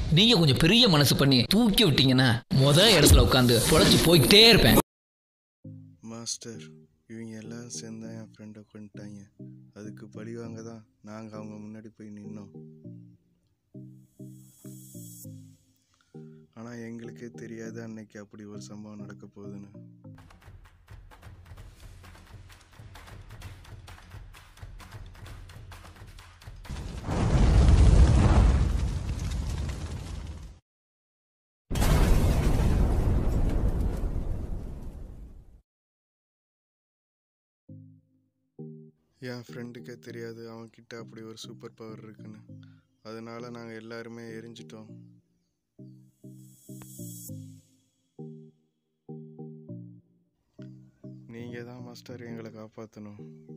நீங்க கொஞ்சம் பெரிய மனசு பண்ணி தூக்கி விட்டீங்கன்னா முத இடத்துல உட்காந்து பொழைச்சு போய்கிட்டே இருப்பேன் மாஸ்டர் இவங்க எல்லாம் சேர்ந்தா என் ஃப்ரெண்டை கொண்டுட்டாங்க அதுக்கு பழிவாங்க தான் நாங்கள் அவங்க முன்னாடி போய் நின்னோம் ஆனால் எங்களுக்கே தெரியாது அன்னைக்கு அப்படி ஒரு சம்பவம் நடக்க போகுதுன்னு என் ஃப்ரெண்டுக்கே தெரியாது அவன்கிட்ட அப்படி ஒரு சூப்பர் பவர் இருக்குன்னு அதனால நாங்கள் எல்லாருமே எரிஞ்சிட்டோம் நீங்கள் தான் மாஸ்டர் எங்களை காப்பாற்றணும்